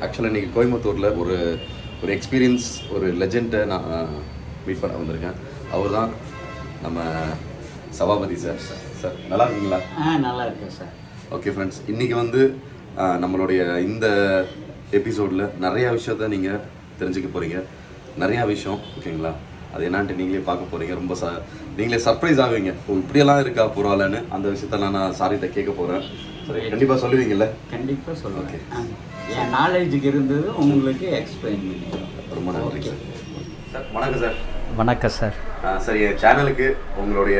ஆக்சுவலாக இன்றைக்கி கோயம்புத்தூரில் ஒரு ஒரு எக்ஸ்பீரியன்ஸ் ஒரு லெஜெண்டை நான் மீட் பண்ண வந்திருக்கேன் அவர் தான் நம்ம சபாபதி சார் சார் நல்லா இருக்கீங்களா ஆ நல்லா இருக்கேன் சார் ஓகே ஃப்ரெண்ட்ஸ் இன்றைக்கி வந்து ஆஹ், நம்மளுடைய இந்த எபிசோடில் நிறையா விஷயத்த நீங்கள் தெரிஞ்சுக்க போகிறீங்க நிறையா விஷயம் ஓகேங்களா அது என்னான்ட்டு நீங்களே பார்க்க போகிறீங்க ரொம்ப ச நீங்களே சர்ப்ரைஸ் ஆவீங்க ஓ இப்படியெல்லாம் இருக்கா புறாலன்னு அந்த விஷயத்தெல்லாம் நான் சாரிட்ட கேட்க போகிறேன் கண்டிப்பாக சொல்லுவீங்கல்ல கண்டிப்பாக சொல்லுவேன் ஆ. என் நாலேஜுக்கு இருந்தது உங்களுக்கு எக்ஸ்பிளைன் பண்ணிடுறோம் ரொம்ப நன்றி சார் சார் வணக்கம் சார் வணக்கம் சார் ஆஹ், சார் என் சேனலுக்கு உங்களுடைய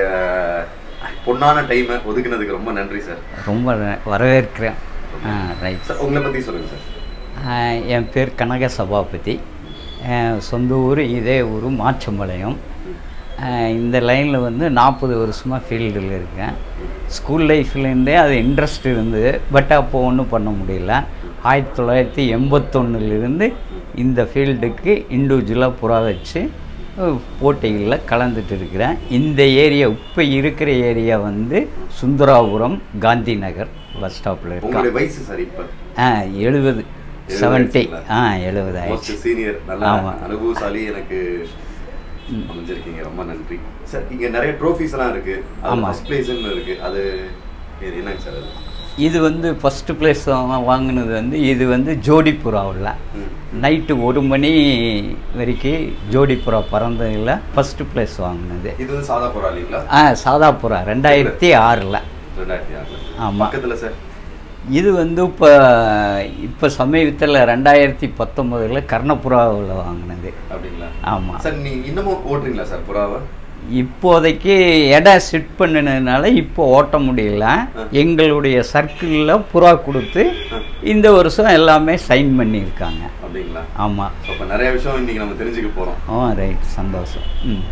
பொண்ணான டைமை ஒதுக்குனதுக்கு ரொம்ப நன்றி சார் ரொம்ப ந- வரவேற்கிறேன் ஆ ரைட் சார் உங்களை பற்றி சொல்லுங்கள் சார் ஆ, என் பேர் கனக சபாபதி ஆ, சொந்த ஊர் இதே ஊர் மாச்சம்பாளையம் ஆ, இந்த லைனில் வந்து நாற்பது வருஷமாக ஃபீல்டில் இருக்கேன் ஸ்கூல் லைஃப்லேருந்தே அது இன்ட்ரெஸ்ட் இருந்தது பட் அப்போ ஒன்றும் பண்ண முடியல ஆயிரத்தி தொள்ளாயிரத்தி எண்பத்தொன்னுலேருந்து இந்த ஃபீல்டுக்கு இண்டிவிஜுவலாக புறா வச்சு அஹ், போட்டிகளில் கலந்துட்டு இருக்கிறேன் இந்த ஏரியா இப்போ இருக்கிற ஏரியா வந்து சுந்தராபுரம் காந்தி நகர் பஸ் ஸ்டாப்பில் இருக்கேன் உங்களுடைய வயசு சார் இப்போ ஆ எழுபது செவன்ட்டி ஆ எழுபது மோஸ்ட் ஆயிடுச்சு சீனியர் நல்ல ஆமா. அனுபவசாலி எனக்கு அமைஞ்சிருக்கீங்க ரொம்ப நன்றி சார் இங்க நிறைய ட்ரோஃபிஸ் எல்லாம் இருக்கு அது ஆமா. ஃபர்ஸ்ட் பிளேஸ்னு இருக்கு அது இது என்னங்க சார் அது இது வந்து ஃபஸ்ட்டு ப்ளேஸ் வாங்கினது வந்து இது வந்து ஜோடிப்புறாவில் ம். நைட்டு ஒரு மணி வரைக்கும் ஜோடிப்புறா பறந்ததில் ஃபஸ்ட்டு ப்ளேஸ் வாங்கினது இது வந்து சாதா புறா இல்லைங்களா ஆ சாதாப்புறா ரெண்டாயிரத்தி ஆறில் ரெண்டாயிரத்தி ஆறுல ஆமா. பக்கத்துல சார் இது வந்து இப்போ இப்போ சமீபத்தில் ரெண்டாயிரத்தி பத்தொம்போதில் கர்ணப்புறாவில் வாங்கினது அப்படிங்களா ஆமாம் சார் நீ இன்னமும் ஓட்டுறீங்களா சார் புறாவை இப்போதைக்கு இடம் செட் பண்ணினதுனால இப்போ ஓட்ட முடியல எங்களுடைய சர்க்கிளில் புறா கொடுத்து இந்த வருஷம் எல்லாமே சைன் பண்ணியிருக்காங்க அப்படிங்களா ஆமாம் ஸோ அப்போ நிறைய விஷயம் இன்னைக்கு நம்ம தெரிஞ்சுக்க போறோம் ஆ ரைட் சந்தோஷம் ம்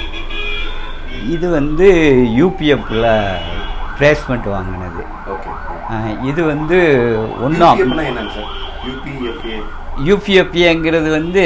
இது வந்து யூபிஎஃப்பில் பிளேஸ்மெண்ட் வாங்கினது ஓகே ஆ, இது வந்து ஒன்றும் யூபிஎஃப்னா என்னங்க சார் யூபிஎஃப்ஏ யூபிஎஃப்ஏங்கிறது வந்து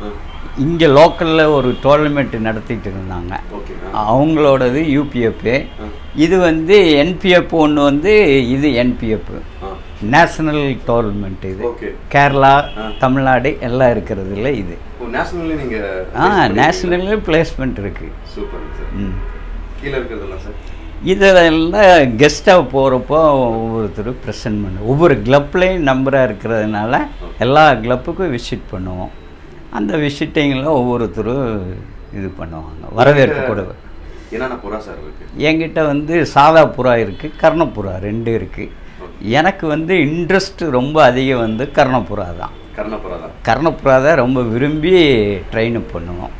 இங்கே லோக்கலில் ஒரு டோர்னமெண்ட் நடத்திட்டு இருந்தாங்க ஓகே அவங்களோடது யூபிஎஃப் இது வந்து என்பிஎஃப் ஒன்று வந்து இது என்பிஎஃப் ஆ நேஷனல் டோர்னமெண்ட் இது ஓகே கேரளா தமிழ்நாடு எல்லாம் இருக்கிறதுல இது ஓ நேஷனல்ல நீங்க ஆ நேஷனல் பிளேஸ்மெண்ட் இருக்குது சூப்பர் சார் ம் கீழே இருக்கிறதெல்லாம் சார் இதெல்லாம் கெஸ்ட்டாக போகிறப்போ ஒவ்வொருத்தரும் ப்ரெசென்ட் பண்ணு ஒவ்வொரு கிளப்லேயும் நம்பராக இருக்கிறதுனால எல்லா கிளப்புக்கும் விசிட் பண்ணுவோம் அந்த விசிட்டிங்கில் ஒவ்வொருத்தரும் இது பண்ணுவாங்க வரவேற்பு கொடுவேன் என்னென்ன புறா சார் இருக்கு என்கிட்ட வந்து சாதா புறா இருக்குது கர்ணப்புறா ரெண்டு இருக்குது எனக்கு வந்து இன்ட்ரெஸ்ட் ரொம்ப அதிகம் வந்து கர்ணப்புறா தான் கர்ணப்புறா தான் கர்ணப்புறா தான் ரொம்ப விரும்பி ட்ரெயின் பண்ணுவோம்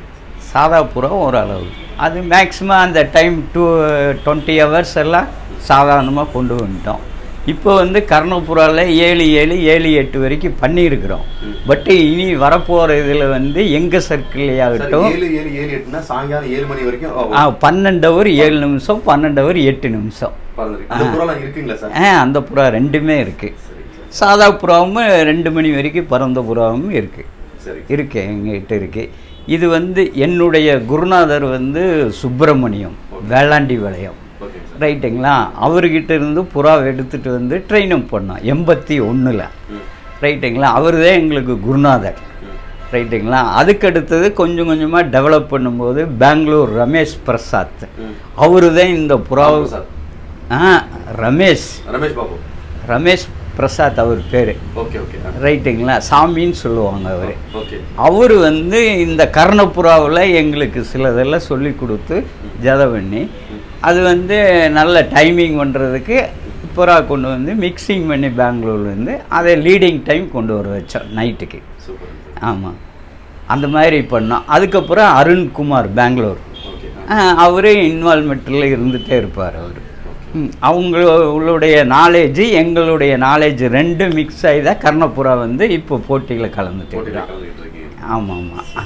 சாதா புறா ஓரளவு அது மேக்ஸிமம் அந்த டைம் டூ டுவெண்ட்டி ஹவர்ஸ் எல்லாம் சாதாரணமாக கொண்டு வந்துட்டோம் இப்போ வந்து கர்ணப்புறாவில் ஏழு ஏழு ஏழு எட்டு வரைக்கும் பண்ணியிருக்கிறோம் பட் இனி வரப்போகிற இதில் வந்து எங்கள் சார் சர்க்கிள்லையாகட்டும் ஏழு ஏழு ஏழு எட்டுனா சாயங்காலம் ஏழு மணி வரைக்கும் ஓ, ஆ, பன்னெண்டு ஹவர் ஏழு நிமிஷம் பன்னெண்டு ஹவர் எட்டு நிமிஷம் பறந்துருக்கு அந்த புறாலாம் இருக்குங்களா சார் ஆ அந்த புறா ரெண்டுமே இருக்குது சரிங்க சார் சாதா புறாவும் ரெண்டு மணி வரைக்கும் பறந்த புறாவும் இருக்குது சரி இருக்கு எங்ககிட்ட இருக்கு இது வந்து என்னுடைய குருநாதர் வந்து சுப்பிரமணியம் வேளாண்டி வளையம் ஓகே சார் ரைட்டுங்களா அவர்கிட்ட இருந்து புறா எடுத்துகிட்டு வந்து ட்ரைனிங் பண்ணோம் எண்பத்தி ஒன்றில் ம் ரைட்டுங்களா அவர் தான் எங்களுக்கு குருநாதர் ம் ரைட்டுங்களா அதுக்கு அடுத்தது கொஞ்சம் கொஞ்சமாக டெவலப் பண்ணும்போது பெங்களூர் ரமேஷ் பிரசாத் ம் அவரு தான் இந்த புறாவை சார் ஆ ரமேஷ் ரமேஷ் பாபு ரமேஷ் பிரசாத் அவர் பேர் ஓகே ஓகே ரைட்டுங்களா சாமின்னு சொல்லுவாங்க அவர் ஓகே அவர் வந்து இந்த கர்ணப்புறாவில் எங்களுக்கு சிலதெல்லாம் சொல்லி கொடுத்து ஜதை பண்ணி அது வந்து நல்ல டைமிங் பண்ணுறதுக்கு புறா கொண்டு வந்து மிக்சிங் பண்ணி பெங்களூர்லேருந்து அதை லீடிங் டைம் கொண்டு வர வச்சோம் நைட்டுக்கு சூப்பர் சார் ஆமாம் அந்த மாதிரி பண்ணோம் அதுக்கப்புறம் அருண்குமார் பெங்களூர் ஓகே அவர் இன்வால்மெண்ட்டில் இருந்துகிட்டே இருப்பார் அவர் அவங்களுடைய நாலேஜ் எங்களுடைய நாலேஜ் ரெண்டும் மிக்ஸ் ஆகி தான் கர்ணப்புறா வந்து இப்போ போட்டியில் கலந்துட்டு போட்டியில் இருக்கிறோம் கலந்துக்கிட்டு இருக்கீங்க ஆமாம் ஆமாம்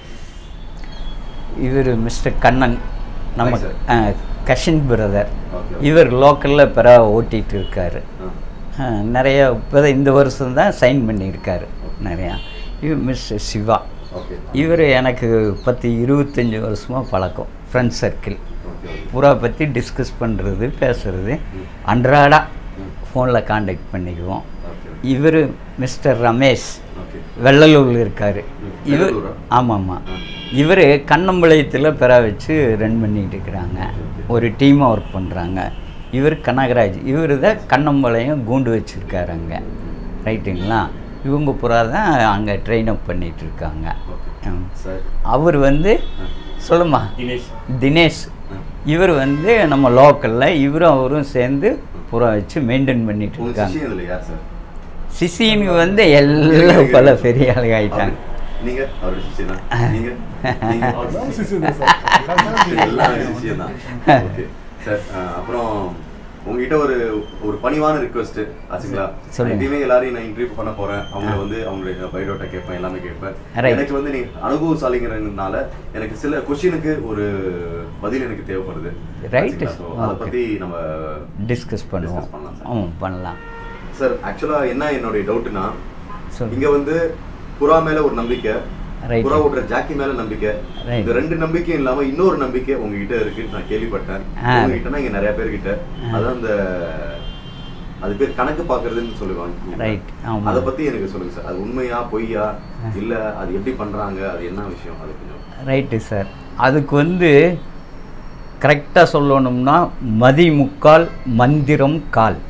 இவர் மிஸ்டர் கண்ணன் நம்ம Hi, sir. ஆ, கஷின் பிரதர் ஓகே இவர் லோக்கலில் பெற ஓட்டிகிட்டு இருக்காரு ஆ ஆ, நிறைய இப்போ இந்த வருஷம் தான் சைன் பண்ணியிருக்காரு நிறையா இவர் மிஸ்டர் சிவா ஓகே இவர் எனக்கு பத்து இருபத்தஞ்சி வருஷமாக பழக்கம் ஃப்ரெண்ட் சர்க்கிள் ஓகே புறா பற்றி டிஸ்கஸ் பண்ணுறது பேசுகிறது அன்றாட ஃபோனில் காண்டாக்ட் பண்ணிக்குவோம் ஓகே இவர் மிஸ்டர் ரமேஷ் ஓகே வெள்ளலூரில் இருக்கார் ம். இவர் வெள்ளலூரா? ஆமாம் ஆமாம் இவர் கண்ணம்பாளையத்தில் பெற வச்சு ரன் பண்ணிட்டு இருக்கிறாங்க ஒரு டீமாக ஒர்க் பண்ணுறாங்க இவர் கனகராஜ் இவர் தான் கண்ணம்பாளையம் கூண்டு வச்சுருக்காரு அங்கே ரைட்டுங்களா இவங்க பூரா தான் அங்கே ட்ரெயின் அப் பண்ணிட்டு இருக்காங்க ஓகே ம். சார் அவர் வந்து சொல்லுமா தினேஷ் தினேஷ் இவர் வந்து நம்ம லோக்கலில் இவரும் அவரும் சேர்ந்து புறா வச்சு மெயின்டைன் பண்ணிட்டு உங்க இருக்காங்க சிஷியம் இதுல யார் சார் சிசின்னு வந்து எல்லாம் பல பெரிய ஆளுங்க ஆயிட்டாங்க நீங்க அவரோட சிஷியம் தான் நீங்க நீங்க எல்லாரும் சிசியம் தான் சார். எல்லாரும் எல்லாம் சிஷியம் தான் ஓகே சார் அஹ், அப்புறம் உங்ககிட்ட ஒரு ஒரு பணிவான ரிக்வெஸ்ட் ஆச்சுங்களா சொல்லுங்க. எப்பயுமே எல்லாரையும் நான் இன்டர்வியூ பண்ண போறேன் அவங்க வந்து அவங்களுடைய பயோடேட்டா கேட்பேன் எல்லாமே கேட்பேன் Right. எனக்கு வந்து நீ அனுபவசாலிங்கிறதுனால எனக்கு சில கொஸ்டினுக்கு ஒரு பதில் எனக்கு தேவைப்படுது Right. ஆச்சுங்களா? So, அதை Okay. பத்தி நம்ம டிஸ்கஸ் பண்ணுவோம் Discuss பண்ணலாம் sir. ம் பண்ணலாம் சார் ஆக்சுவலா என்ன என்னுடைய டவுட்னா சொல்லு. இங்க வந்து புறா மேல ஒரு நம்பிக்கை Right. புறா ஓட்டுற ஜாக்கி மேல நம்பிக்கை Right. இந்த ரெண்டு நம்பிக்கையும் இல்லாம இன்னொரு நம்பிக்கை உங்ககிட்ட இருக்கு நான் கேள்விப்பட்டேன் ஆ. உங்ககிட்டனா இங்க நிறைய பேர் கிட்ட ஆ. அதான் அந்த அது பேர் கணக்கு பாக்குறதுன்னு சொல்லுவாங்க Right. ஆமா. அதை பத்தி எனக்கு சொல்லுங்க சார் அது உண்மையா பொய்யா இல்ல அது எப்படி பண்றாங்க அது என்ன விஷயம் அது கொஞ்சம் ரைட்டு சார் அதுக்கு வந்து கரெக்டாக சொல்லணும்னா மதி முக்கால் மந்திரம் கால்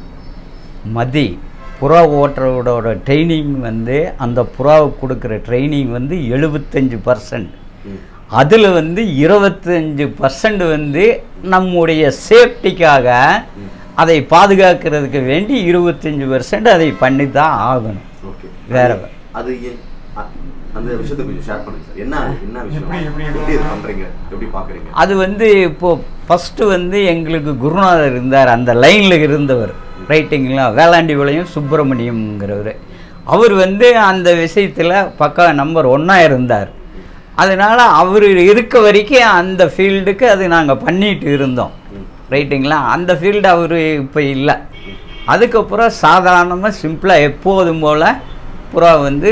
மதி புறா ஓட்டுறவோட ட்ரைனிங் வந்து அந்த புறாவுக்கு கொடுக்குற ட்ரைனிங் வந்து எழுபத்தஞ்சு பர்சன்ட் ம். அதில் வந்து இருபத்தஞ்சு பர்சன்ட் வந்து நம்முடைய சேஃப்டிக்காக அதை பாதுகாக்கிறதுக்கு வேண்டி இருபத்தஞ்சு பர்சன்ட் அதை பண்ணி தான் ஆகணும் ஓகே வேற. அது- அது ஏன் அ- அந்த விஷயத்தை கொஞ்சம் ஷேர் பண்ணுங்க சார் என்ன என்ன விஷயம் எப்படி- எப்படி- எப்படி இது பண்றீங்க எப்படி பாக்குறீங்க அது வந்து இப்போ ஃபஸ்ட்டு வந்து எங்களுக்கு குருநாதர் இருந்தார் அந்த லைனில் இருந்தவர் ரைட்டுங்களா வேளாண்டிபாளையம் சுப்பிரமணியம்ங்கிறவர் அவர் வந்து அந்த விஷயத்தில் பக்கா நம்பர் ஒன்றா இருந்தார் அதனால் அவர் இருக்க வரைக்கும் அந்த ஃபீல்டுக்கு அது நாங்கள் பண்ணிட்டு இருந்தோம் ரைட்டுங்களா அந்த ஃபீல்டு அவர் இப்போ இல்லை அதுக்கப்புறம் சாதாரணமாக சிம்பிளாக எப்போதும் போல் புறா வந்து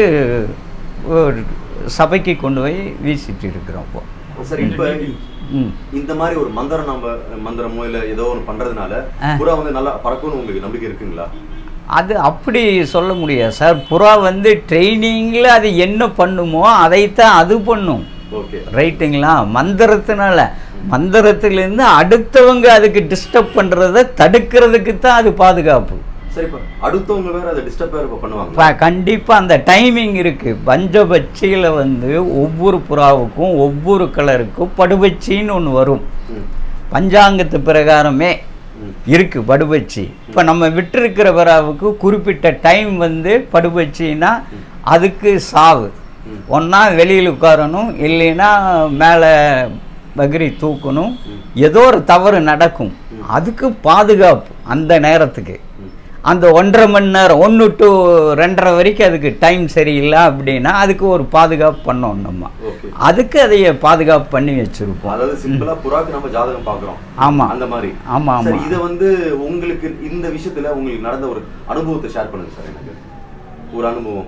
ஒரு சபைக்கு கொண்டு போய் வீசிட்டு இருக்கிறோம் இப்போ சார் இப்ப ம் இந்த மாதிரி ஒரு மந்திரம் நம்ம மந்திரமோ இல்ல ஏதோ ஒன்று பண்றதுனால ஆ. புறா வந்து நல்லா பறக்கும்னு உங்களுக்கு நம்பிக்கை இருக்குங்களா அது அப்படி சொல்ல முடியாது சார் புறா வந்து ட்ரைனிங்கில் அது என்ன பண்ணுமோ அதைத்தான் அது பண்ணும் ஓகே ரைட்டுங்களா மந்திரத்தினால மந்திரத்திலேருந்து அடுத்தவங்க அதுக்கு டிஸ்டர்ப் பண்ணுறத தடுக்கிறதுக்கு தான் அது பாதுகாப்பு சரி இப்ப அடுத்தவங்க வேற அதை டிஸ்டர்ப் வேற இப்ப பண்ணுவாங்க இப்போ கண்டிப்பாக அந்த டைமிங் இருக்குது பஞ்சபட்சியில் வந்து ஒவ்வொரு புறாவுக்கும் ஒவ்வொரு கலருக்கும் படுபட்சின்னு ஒன்று வரும் ம். பஞ்சாங்கத்து பிரகாரமே ம். இருக்கு படுபட்சி இப்போ நம்ம விட்டிருக்கிற புறாவுக்கு குறிப்பிட்ட டைம் வந்து படுபட்சின்னா அதுக்கு சாவு ம். ஒன்றா வெளியில் உட்காரணும் இல்லைன்னா மேலே பக்ரி தூக்கணும் ஏதோ ஒரு தவறு நடக்கும் அதுக்கு பாதுகாப்பு அந்த நேரத்துக்கு ம். அந்த ஒன்றரை மணி நேரம் ஒன்று டு ரெண்டரை வரைக்கும் அதுக்கு டைம் சரியில்லை அப்படின்னா அதுக்கு ஒரு பாதுகாப்பு பண்ணோம் நம்ம ஓகே அதுக்கு அதைய பாதுகாப்பு பண்ணி வச்சுருப்போம் அதாவது சிம்பிளா புறாக்கு நம்ம ஜாதகம் பாக்குறோம் ஆமா. அந்த மாதிரி ஆமா, சரி ஆமா. இத வந்து உங்களுக்கு இந்த விஷயத்துல உங்களுக்கு நடந்த ஒரு அனுபவத்தை ஷேர் பண்ணுங்க சார் எனக்கு ஒரு அனுபவம்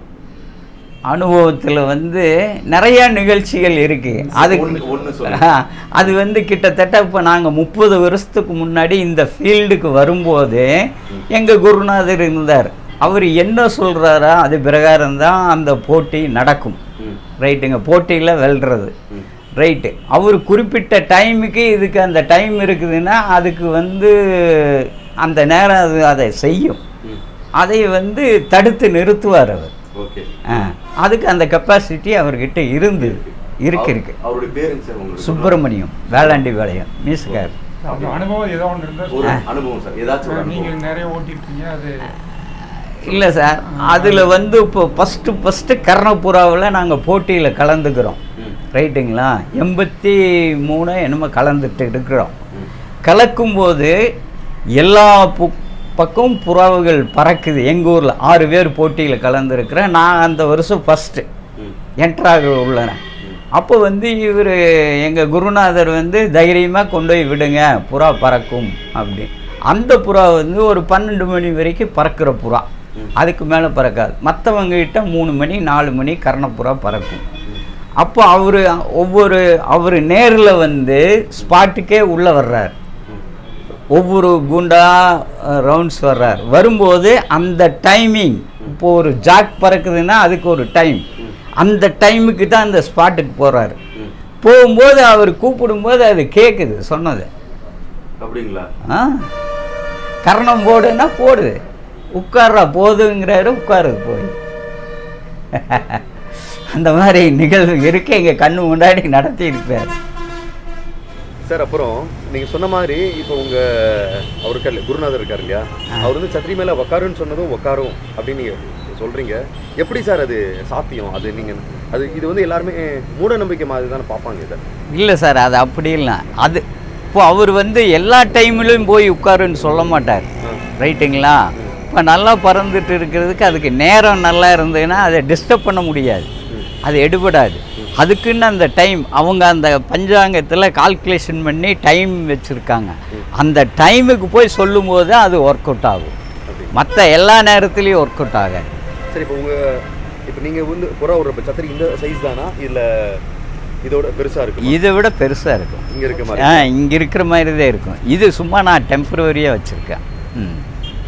அனுபவத்தில் வந்து நிறைய நிகழ்ச்சிகள் இருக்கு அதுக்கு ஒண்ணு- ஒண்ணு சொல்லுங்க. அது வந்து கிட்டத்தட்ட இப்போ நாங்கள் முப்பது வருஷத்துக்கு முன்னாடி இந்த ஃபீல்டுக்கு வரும்போது எங்கள் குருநாதர் இருந்தார் அவர் என்ன சொல்கிறாரோ அது பிரகாரம் தான் அந்த போட்டி நடக்கும் ம். ரைட்டுங்க போட்டியில் வெல்றது ம். ரைட்டு அவர் குறிப்பிட்ட டைமுக்கு இதுக்கு அந்த டைம் இருக்குதுன்னா அதுக்கு வந்து அந்த நேரம் அது அதை செய்யும் ம். அதை வந்து தடுத்து நிறுத்துவார் அவர் ஓகே ஆ, அதுக்கு அந்த கெப்பாசிட்டி அவர்கிட்ட இருந்து இருக்கு இருக்கு அவர்- அவருடைய பேருங்க சார் உங்களுக்கு சுப்பிரமணியம் வேளாண்டி வேலையம் மியூசிக்கார் அந்த அனுபவம் ஏதோ ஒன்று இருந்தால் ஒரு அனுபவம் சார் ஏதாச்சும் ஒரு நீங்க அனுபவம் நிறைய ஓட்டிருக்கீங்க அது இல்லை சார் அதில் வந்து இப்போ ஃபஸ்ட்டு ஃபஸ்ட்டு கர்ணபுராவில் நாங்கள் போட்டியில் கலந்துக்கிறோம் ம். ரைட்டுங்களா எண்பத்தி மூணு என்னமோ கலந்துட்டு இருக்கிறோம் ம். கலக்கும்போது எல்லா பு பக்கம் புறாவுகள் பறக்குது எங்கள் ஊரில் ஆறு பேர் போட்டியில் கலந்துருக்கிறேன் நான் அந்த வருஷம் ஃபஸ்ட்டு ம். என்ட்ராக உள்ளன அப்போ வந்து இவர் எங்கள் குருநாதர் வந்து தைரியமாக கொண்டு போய் விடுங்க புறா பறக்கும் அப்படி அந்த புறா வந்து ஒரு பன்னெண்டு மணி வரைக்கும் பறக்கிற புறா அதுக்கு மேலே பறக்காது மற்றவங்க கிட்ட மூணு மணி நாலு மணி கர்ணப்புறா பறக்கும் அப்போ அவர் ஒவ்வொரு அவர் நேரில் வந்து ஸ்பாட்டுக்கே உள்ளே வர்றார் ஒவ்வொரு குண்டா ரவுண்ட்ஸ் வர்றார் வரும்போது அந்த டைமிங் இப்போ ஒரு ஜாக் பறக்குதுன்னா அதுக்கு ஒரு டைம் அந்த டைமுக்கு தான் அந்த ஸ்பாட்டுக்கு போகிறாரு ம். போகும்போது அவர் கூப்பிடும்போது அது கேட்குது சொன்னது அப்படிங்களா ஆ கரணம் போடுன்னா போடு உட்கார்றா போதுங்கிறாரு உட்காருது போய் அந்த மாதிரி நிகழ்வு இருக்கு எங்கள் கண்ணு முன்னாடி நடத்தி இருப்பார் சார் அப்புறம் நீங்க சொன்ன மாதிரி இப்போ உங்க அவர் இருக்காரு குருநாதர் இருக்காரு இல்லையா அவர் வந்து சத்திரி மேல உக்காருன்னு சொன்னதும் உக்காரும் அப்படின்னு நீங்க சொல்றீங்க எப்படி சார் அது சாத்தியம் அது நீங்க அது இது வந்து எல்லாருமே மூட நம்பிக்கை மாதிரி தானே பார்ப்பாங்க இதை இல்லை சார் அது அப்படி இல்லை அது இப்போ அவர் வந்து எல்லா டைம்லையும் போய் உட்காருன்னு சொல்ல மாட்டார் ரைட்டுங்களா இப்போ நல்லா பறந்துட்டு இருக்கிறதுக்கு அதுக்கு நேரம் நல்லா இருந்ததுன்னா அதை டிஸ்டர்ப் பண்ண முடியாது அது எடுபடாது அதுக்குன்னு அந்த டைம் அவங்க அந்த பஞ்சாங்கத்தில் கால்குலேஷன் பண்ணி டைம் வச்சுருக்காங்க அந்த டைமுக்கு போய் சொல்லும்போது அது ஒர்க் அவுட் ஆகும் அப்படி மற்ற எல்லா நேரத்துலையும் ஒர்க் அவுட் ஆகாது சரி இப்போ உங்க இப்போ நீங்க வந்து புறா ஒரு இப்ப சத்திரி இந்த சைஸ் தானா இல்ல இதோட பெருசா இருக்கு இதை விட பெருசாக இருக்கும் இங்க இருக்க ஆ மாதிரி இங்கே இருக்கிற மாதிரி தான் இருக்கும் இது சும்மா நான் டெம்பரவரியாக வச்சுருக்கேன் ம்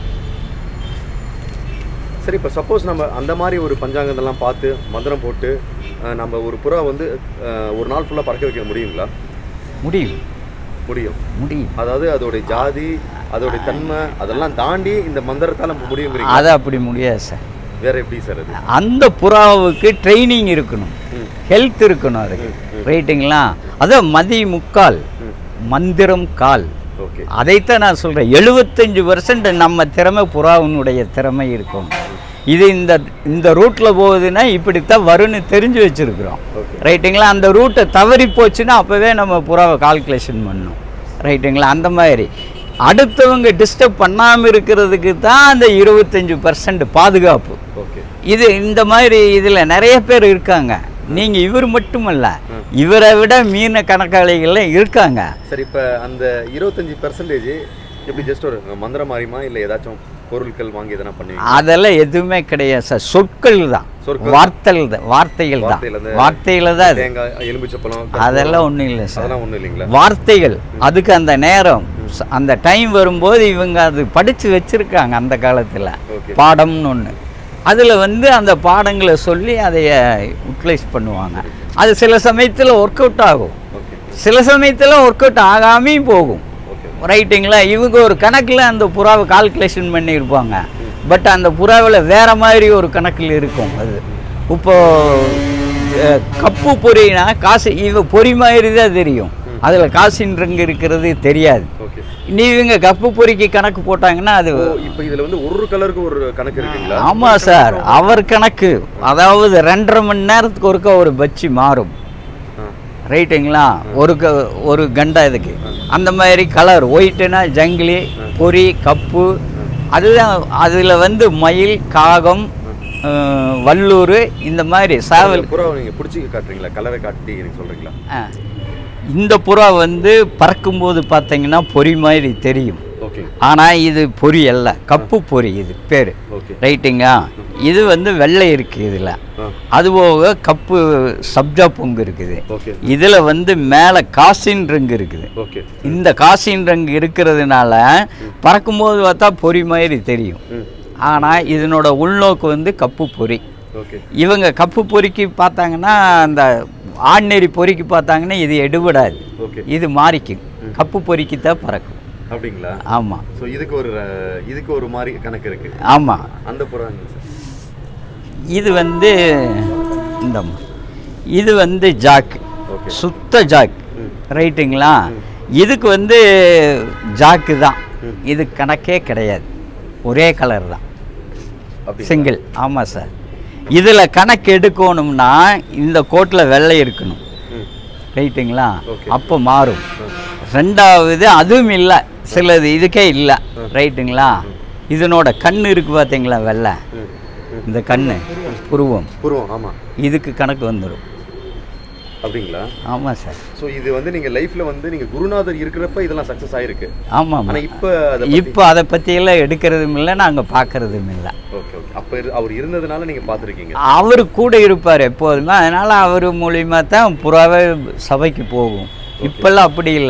சரி இப்போ சப்போஸ் நம்ம அந்த மாதிரி ஒரு பஞ்சாங்கத்தெல்லாம் பார்த்து மந்திரம் போட்டு அஹ், நம்ம ஒரு புறா வந்து அஹ், ஒரு நாள் ஃபுல்லாக பறக்க வைக்க முடியுங்களா முடியும் முடியும் முடியும் அதாவது அதோடைய ஜாதி அதோடைய தன்மை அதெல்லாம் தாண்டி இந்த மந்திரத்தால் நம்ம முடியுங்கிறீங்க அது அப்படி முடியாது சார் வேற எப்படி சார் அது அந்த புறாவுக்கு ட்ரைனிங் இருக்கணும் ம். ஹெல்த் இருக்கணும் அதுக்கு ம், ம். ரைட்டுங்களா அதான் மதி முக்கால் ம். மந்திரம் கால் ஓகே அதைத்தான் நான் சொல்கிறேன் எழுபத்தஞ்சு பர்சன்ட் நம்ம திறமை புறாவினுடைய திறமை இருக்கும் இது இந்த இந்த ரூட்டில் போகுதுன்னா இப்படித்தான் வரும்னு தெரிஞ்சு வச்சுருக்குறோம் ஓகே ரைட்டுங்களா அந்த ரூட்டை தவறி போச்சுன்னா அப்போவே நம்ம புறாவை கால்குலேஷன் பண்ணணும் ரைட்டுங்களா அந்த மாதிரி அடுத்தவங்க டிஸ்டர்ப் பண்ணாமல் இருக்கிறதுக்கு தான் அந்த இருபத்தஞ்சி பர்சன்ட் பாதுகாப்பு ஓகே இது இந்த மாதிரி இதில் நிறைய பேர் இருக்காங்க நீங்கள் இவர் மட்டுமல்ல இவரை விட மீன கணக்காளிகள்லாம் இருக்காங்க சரி இப்போ அந்த இருபத்தஞ்சி பர்சன்டேஜ் எப்படி ஜஸ்ட் ஒரு மந்திரம் மாறியுமா இல்லை ஏதாச்சும் பொருட்கள் வாங்கி எதனா பண்ணுவீங்க அதெல்லாம் எதுவுமே கிடையாது சார் சொற்கள் தான் சொற்கள். வார்த்தைகள் தான் வார்த்தைகள் தான் வார்த்தையில இந்த வார்த்தையில் தான் அது தேங்காய் எலும்பிச்சப்பழம் அதெல்லாம் ஒன்றும் இல்லை சார் அதெல்லாம் ஒன்றும் இல்லைங்களா வார்த்தைகள் அதுக்கு அந்த நேரம் ச- அந்த டைம் வரும்போது இவங்க அது படித்து வச்சுருக்காங்க அந்த காலத்தில் ஓகே பாடம்னு ஒன்று அதில் வந்து அந்த பாடங்களை சொல்லி அதைய யூட்டிலைஸ் பண்ணுவாங்க அது சில சமயத்தில் ஒர்க் அவுட் ஆகும் ஓகே சில சமயத்தில் ஒர்க் அவுட் ஆகாமையும் போகும் ஓகே ரைட்டுங்களா இவங்க ஒரு கணக்கில் அந்த புறாவை கால்குலேஷன் பண்ணியிருப்பாங்க பட் அந்த புறாவில் வேற மாதிரி ஒரு கணக்கில் இருக்கும் அது இப்போ அஹ், கப்பு பொரினா காசு இவ பொறி மாதிரி தான் தெரியும் அதில் காசின் ரங்கு இருக்கிறது தெரியாது ஓகே நீ இவங்க கப்பு பொறிக்கு கணக்கு போட்டாங்கன்னா அது ஓ இப்போ இதில் வந்து ஒரு கலருக்கு ஒரு கணக்கு இருக்குங்களா ஆமாம் சார் அவர் கணக்கு அதாவது ரெண்டரை மணி நேரத்துக்கு ஒருக்க ஒரு பச்சி மாறும் ஆ ரைட்டுங்களா ஒரு க ஒரு கண்டா இதுக்கு அந்த மாதிரி கலர் ஒயிட்டுனா ஜங்கிலி பொரி கப்பு அதுதான் அதில் வந்து மயில் காகம் அஹ், வல்லூர் இந்த மாதிரி சாவல் புறா நீங்கள் பிடிச்சி காட்டுறீங்களா கலரை காட்டி எனக்கு சொல்கிறீங்களா ஆ. இந்த புறா வந்து பறக்கும்போது பார்த்தீங்கன்னா பொறி மாதிரி தெரியும் ஓகே ஆனால் இது பொறி அல்ல கப்பு பொறி இது பேர் ஓகே ரைட்டுங்க இது வந்து வெள்ளை இருக்குது இதில் ஆ அதுபோக கப்பு சப்ஜா பொங்கு இருக்குது ஓகே இதில் வந்து மேலே காசின் ரங்கு இருக்குது ஓகே இந்த காசின் ரங்கு இருக்கிறதுனால பறக்கும்போது பார்த்தா பொறி மாதிரி தெரியும் ம் ஆனால் இதனோட உள்நோக்கு வந்து கப்பு பொறி ஓகே இவங்க கப்பு பொறிக்கு பார்த்தாங்கன்னா அந்த ஆர்டினரி பொறிக்கு பார்த்தாங்கன்னா இது எடுபடாது ஓகே இது மாறிக்கும் கப்பு பொறிக்கு தான் பறக்கும் அப்படிங்களா ஆமாம் ஸோ இதுக்கு ஒரு அஹ், இதுக்கு ஒரு மாதிரி கணக்கு இருக்கு ஆமாம் அந்த புறாங்க சார் இது வந்து இந்த இது வந்து ஜாக் ஓகே சுத்த ஜாக் ம் ரைட்டுங்களா இதுக்கு வந்து ஜாக்கு தான் இது கணக்கே கிடையாது ஒரே கலர் தான் அப்படி சிங்கிள் ஆமாம் சார் இதில் கணக்கு எடுக்கணும்னா இந்த கோட்டில் வெள்ளை இருக்கணும் ம் ரைட்டுங்களா Okay. அப்போ மாறும் ம். ரெண்டாவது அதுவும் இல்லை சிலது இதுக்கே இல்லை ரைட்டுங்களா இதனோட கண் இருக்கு பார்த்தீங்களா வெள்ளை ம் ம் இந்த கண் புருவம் புருவம் ஆமாம் இதுக்கு கணக்கு வந்துடும் அப்படிங்களா ஆமாம் சார் ஸோ இது வந்து நீங்கள் லைஃப்பில் வந்து நீங்கள் குருநாதர் இருக்கிறப்ப இதெல்லாம் சக்ஸஸ் ஆயிருக்கு ஆமாம் ஆனால் இப்போ அதை இப்போ அதை பற்றியெல்லாம் எடுக்கிறதும் இல்லை நாங்கள் பார்க்கறதும் இல்லை ஓகே ஓகே அப்போ அவர் இருந்ததுனால நீங்கள் பார்த்துருக்கீங்க அவர் கூட இருப்பார் எப்போதுமே அதனால் அவர் மூலியமாக தான் புறாவே சபைக்கு போகும் இப்போல்லாம் அப்படி இல்லை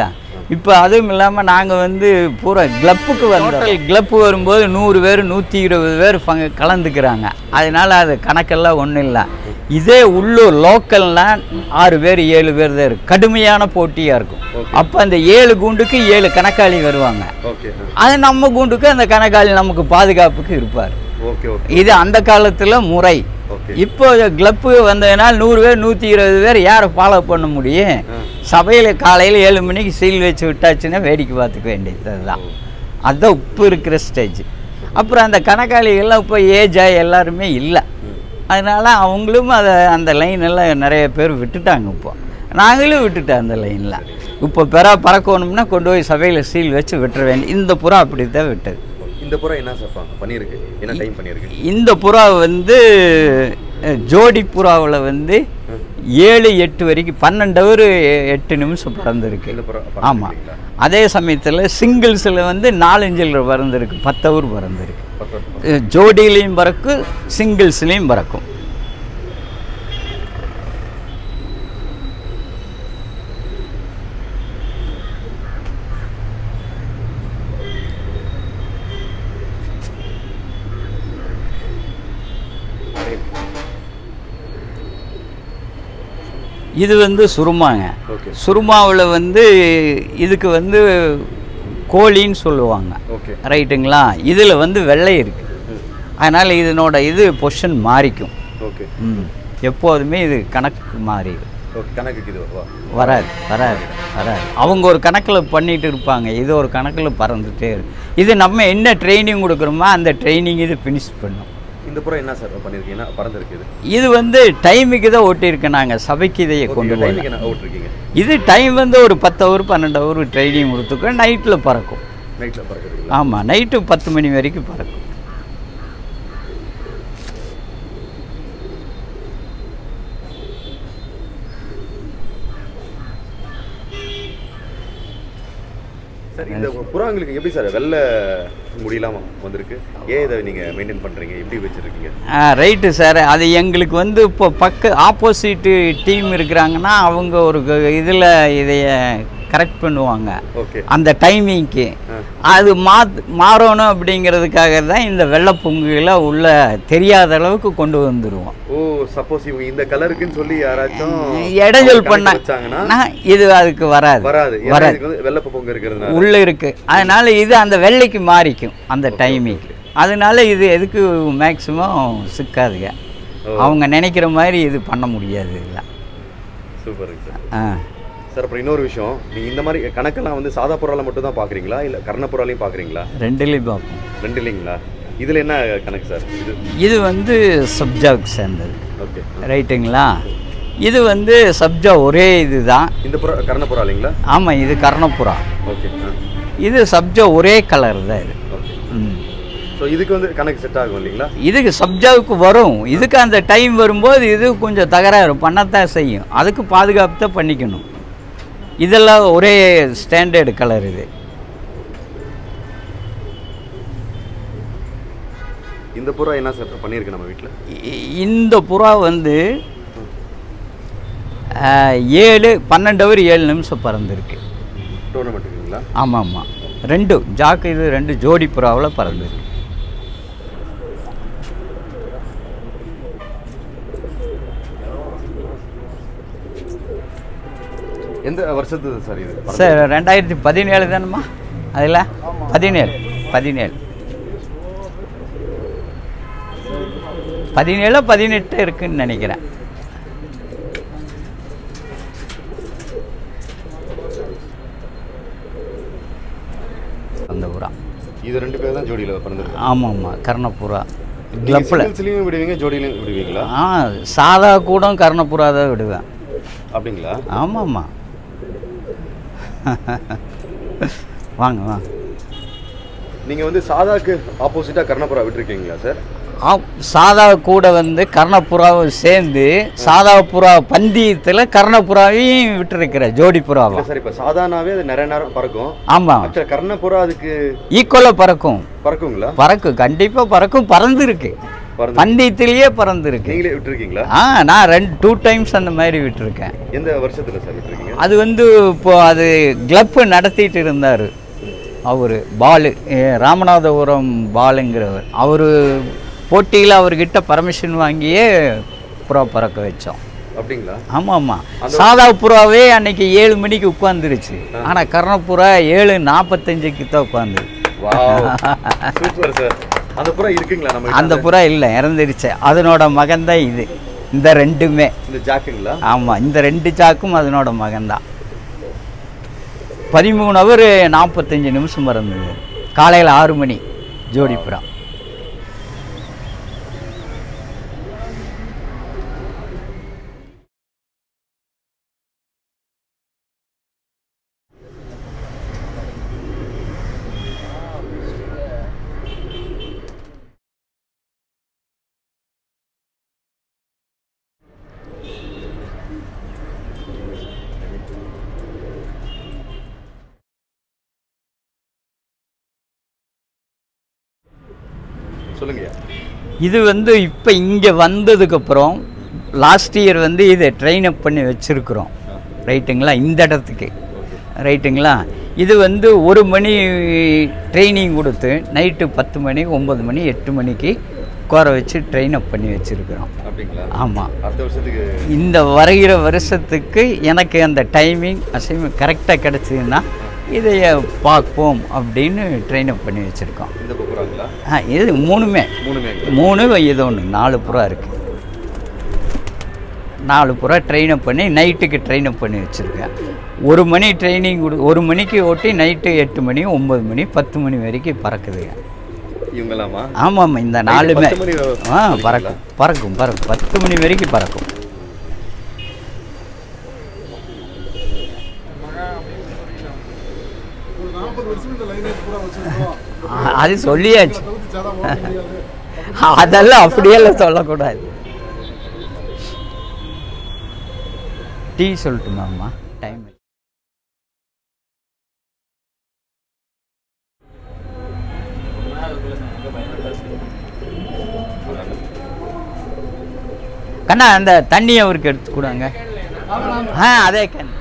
இப்போ அதுவும் இல்லாமல் நாங்கள் வந்து பூரா கிளப்புக்கு வந்தோம் கிளப்பு வரும்போது நூறு பேர் நூற்றி இருபது பேர் ஃபங்க கலந்துக்கிறாங்க அதனால அது கணக்கெல்லாம் ஒன்றும் இல்லை இதே உள்ளூர் லோக்கல்னால் ஆறு பேர் ஏழு பேர் தான் இருக்கும் கடுமையான போட்டியாக இருக்கும் அப்போ அந்த ஏழு குண்டுக்கு ஏழு கணக்காளி வருவாங்க ஓகே அது நம்ம குண்டுக்கு அந்த கணக்காளி நமக்கு பாதுகாப்புக்கு இருப்பார் ஓகே ஓகே இது அந்த காலத்தில் முறை ஓகே இப்போ கிளப்பு வந்ததுனால் நூறு பேர் நூற்றி இருபது பேர் யாரை ஃபாலோ பண்ண முடியும் சபையில் காலையில் ஏழு மணிக்கு சீல் வச்சு விட்டாச்சுன்னா வேடிக்கை பார்த்துக்க வேண்டியது தான் அதுதான் இப்போ இருக்கிற ஸ்டேஜ் அப்புறம் அந்த கணக்காளிகள்லாம் இப்போ ஏஜ் ஆகி எல்லாருமே இல்லை அதனால அவங்களும் அதை அந்த லைன் எல்லாம் நிறைய பேர் விட்டுட்டாங்க இப்போ நாங்களும் விட்டுட்டோம் அந்த லைனில் இப்போ பெறா பறக்கணும்னா கொண்டு போய் சபையில் சீல் வச்சு விட்டுற வேண்டிய இந்த புறா அப்படி தான் விட்டது இந்த புறா என்ன சார் பா- பண்ணியிருக்கு என்ன டைம் பண்ணியிருக்கு இந்த புறா வந்து அஹ், ஜோடி புறாவில் வந்து ஏழு எட்டு வரைக்கும் பன்னெண்டு ஹவர் எட்டு நிமிஷம் பறந்துருக்கு இந்த புறா ஆமாம் பறந்துருக்கீங்களா? அதே சமயத்தில் சிங்கிள்ஸில் வந்து நாலஞ்சில் பறந்துருக்கு பத்து ஹவர் பறந்துருக்கு பத்து வருஷம். அஹ், ஜோடியிலையும் பறக்கும் சிங்கிள்ஸ்லேயும் பறக்கும் இது வந்து சுருமாங்க ஓகே சுருமாவில் வந்து இதுக்கு வந்து கோழின்னு சொல்லுவாங்க ஓகே ரைட்டுங்களா இதில் வந்து வெள்ளை இருக்குது அதனால் இதனோட இது பொஷன் மாறிக்கும் ஓகே ம் எப்போதுமே இது கணக்கு மாறிடும் ஓகே கணக்குக்கு இது வா வராது வராது வராது அவங்க ஒரு கணக்கில் பண்ணிட்டு இருப்பாங்க இது ஒரு கணக்கில் பறந்துட்டே இருக்கும் இது நம்ம என்ன ட்ரைனிங் கொடுக்குறோமோ அந்த ட்ரைனிங் இது ஃபினிஷ் பண்ணும் இந்த புறா என்ன சார் பண்ணியிருக்கீங்க என்ன பறந்துருக்கு இது இது வந்து டைமுக்கு தான் ஓட்டியிருக்கேன் நாங்கள் சபைக்கு இதையை கொண்டு போய் டைமுக்கு என்ன அவுட் இருக்கீங்க இது டைம் வந்து ஒரு பத்து ஹவர் பன்னெண்டு ஹவர் ட்ரைனிங் கொடுத்துக்கோ நைட்டில் பறக்கும் நைட்டில் பறக்குறீங்களா ஆமாம் நைட்டு பத்து மணி வரைக்கும் பறக்கும் சார் இந்த புறாங்களுக்கு எப்படி சார் வெள்ளை முடியலாம வந்திருக்கு ஏன் இதை நீங்கள் மெயின்டைன் பண்ணுறீங்க எப்படி வச்சுருக்கீங்க ஆ ரைட்டு சார் அது எங்களுக்கு வந்து இப்போ பக்க ஆப்போசிட்டு டீம் இருக்கிறாங்கன்னா அவங்க ஒரு இதில் இதைய கரெக்ட் பண்ணுவாங்க ஓகே அந்த டைமிங்க்கு அது மாத் மாறணும் அப்படிங்கிறதுக்காக தான் இந்த வெள்ளை பொங்குகளை உள்ள தெரியாத அளவுக்கு கொண்டு வந்துடுவோம் ஓ சப்போஸ் இவங்க இந்த கலருக்குன்னு சொல்லி யாராச்சும் இடைஞ்சல் அவங்க பண்ண கணக்கு வச்சாங்கன்னா நான் இது அதுக்கு வராது வராது ஏன்னா வராது இதுக்கு வந்து வெள்ளை பொங்க இருக்கிறதுனால உள்ள இருக்கு அதனால இது அந்த வெள்ளைக்கு மாறிக்கும் அந்த டைமிங்க்கு அதனால இது எதுக்கு மேக்ஸிமம் சிக்காதுங்க அவங்க நினைக்கிற மாதிரி இது பண்ண முடியாது இல்லை சூப்பருங்க சார் ஆ சார் அப்புறம் இன்னொரு விஷயம் நீங்கள் இந்த மாதிரி கணக்கெல்லாம் வந்து சாதா புறால மட்டும் தான் பார்க்குறீங்களா இல்லை கர்ணப்புறாலையும் பார்க்குறீங்களா ரெண்டுலேயும் பார்ப்போம் ரெண்டு இல்லைங்களா இதில் என்ன கணக்கு சார் இது இது வந்து சப்ஜாவுக்கு சேர்ந்தது ஓகே ரைட்டுங்களா இது வந்து சப்ஜா ஒரே இதுதான் இந்த புறா கர்ணப்புறா இல்லைங்களா ஆமாம் இது கர்ணப்புறா ஓகே ஆ இது சப்ஜா ஒரே கலர் தான் இது ஓகே ம் ஸோ இதுக்கு வந்து கணக்கு செட் ஆகும் இல்லைங்களா இதுக்கு சப்ஜாவுக்கு வரும் இதுக்கு அந்த டைம் வரும்போது இது கொஞ்சம் தகராறு பண்ணத்தான் செய்யும் அதுக்கு பாதுகாப்பு தான் பண்ணிக்கணும் இதெல்லாம் ஒரே ஸ்டாண்டர்டு கலர் இது இந்த புறா என்ன சார் பண்ணியிருக்கு நம்ம வீட்டில் இ- இந்த புறா வந்து ஆஹ், ஏழு பன்னெண்டு ஹவர் ஏழு நிமிஷம் பறந்துருக்கு டோர்னமெண்ட்டுங்களா ஆமாம் ஆமாம் ரெண்டு ஜாக்கு இது ரெண்டு ஜோடி புறாவில் பறந்துருக்கு எந்த வருஷத்து சார் இது பறந்தது? சார் ரெண்டாயிரத்தி பதினேழு தானம்மா அதில் பதினேழு பதினேழு பதினேழு பதினெட்டு இருக்குன்னு நினைக்கிறேன் அந்த புறா இது ரெண்டு பேர் தான் ஜோடியில் பிறந்திருக்கு ஆமாம் ஆமாம் கர்ணப்புறா நீங்க கிளப்பில் singles-லயும் விடுவீங்க ஜோடியிலையும் விடுவீங்களா ஆ சாதா கூட கர்ணப்புறா தான் விடுவேன் அப்படிங்களா ஆமாம்மா வாங்க வாங்க நீங்கள் வந்து சாதாக்கு ஆப்போசிட்டாக கர்ணப்புறா விட்டுருக்கீங்களா சார் ஆ சாதா கூட வந்து கர்ணப்புறாவும் சேர்ந்து சாதா புறா பந்தயத்தில் கர்ணப்புறாவையும் விட்டுருக்கிற ஜோடி புறாவை இல்லை சார் இப்போ சாதாரணாவே அது நிறைய நேரம் பறக்கும் ஆமாம் ஆக்சுவலாக கர்ணப்புறா அதுக்கு ஈக்குவலாக பறக்கும் பறக்குங்களா பறக்கும் கண்டிப்பாக பறக்கும் பறந்துருக்கு பறந்து பந்தயத்திலேயே பறந்துருக்கு நீங்களே விட்டுருக்கீங்களா ஆ நான் ரெண்டு டூ டைம்ஸ் அந்த மாதிரி விட்டுருக்கேன் எந்த வருஷத்துல சார் விட்டுருக்கீங்க அது வந்து இப்போ அது கிளப்பு நடத்திட்டு இருந்தார் அவர் பாலு அஹ் ராமநாதபுரம் பாலுங்கிறவர் அவர் போட்டியில் அவர்கிட்ட பர்மிஷன் வாங்கியே புறா பறக்க வச்சோம் அப்படிங்களா ஆமாம் ஆமாம் சாதா புறாவே அன்னைக்கு ஏழு மணிக்கு உட்காந்துருச்சு ஆனால் கர்ணப்புறா ஏழு நாற்பத்தஞ்சுக்கு தான் உட்காந்து வாவ் சூப்பர் சார் அந்த புறா இருக்குங்களா நம்ம அந்த புறா இல்லை இறந்துருச்சு அதனோட மகன் தான் இது இந்த ரெண்டுமே இந்த ஜாக்குங்களா ஆமாம் இந்த ரெண்டு சாக்கும் அதனோட மகன்தான் பதிமூணு அவர் நாற்பத்தஞ்சு நிமிஷம் மறந்தது காலையில் ஆறு மணி ஜோடி புறா சொல்லுங்கய்யா இது வந்து இப்போ இங்கே வந்ததுக்கப்புறம் லாஸ்ட் இயர் வந்து இதை ட்ரெயின் அப் பண்ணி வச்சுருக்குறோம் ரைட்டுங்களா இந்த இடத்துக்கு ரைட்டுங்களா இது வந்து ஒரு மணி ட்ரைனிங் கொடுத்து நைட்டு பத்து மணி ஒம்பது மணி எட்டு மணிக்கு உட்கார வச்சு ட்ரெயின் அப் பண்ணி வச்சுருக்குறோம் அப்படிங்களா ஆமாம் அடுத்த வருஷத்துக்கு இந்த வருகிற வருஷத்துக்கு எனக்கு அந்த டைமிங் அசைன்மெண்ட் கரெக்டாக கிடச்சிதுன்னா இதைய பார்ப்போம் அப்படின்னு ட்ரெயின் அப் பண்ணி வச்சுருக்கோம் இந்த புறாங்களா ஆ இது மூணுமே மூணுமே மூணு இது ஒன்று நாலு புறா இருக்குது நாலு புறா ட்ரெயின் அப் பண்ணி நைட்டுக்கு ட்ரெயின் அப் பண்ணி வச்சுருக்கேன் ஒரு மணி ட்ரைனிங் கொடு ஒரு மணிக்கு ஓட்டி நைட்டு எட்டு மணி ஒம்பது மணி பத்து மணி வரைக்கும் பறக்குதுங்க இவங்களாமா ஆமாம் ஆமாம் இந்த நாலுமே பத்து மணி வரை ஆ பறக்கும் பறக்கும் பறக்கும் பத்து மணி வரைக்கும் பறக்கும் ஒரு நாற்பது வருஷம் இந்த லைனேஜ் பூரா வச்சிருக்கோம் ஆ, அது சொல்லியாச்சு தவிர்த்து சேதம் ஓட்ட முடியாது அதெல்லாம் அப்படியெல்லாம் சொல்லக்கூடாது டீ சொல்லட்டுமாம்மா டைம் கண்ணா அந்த தண்ணி அவருக்கு எடுத்து கொடுங்க ஆ அதே கண்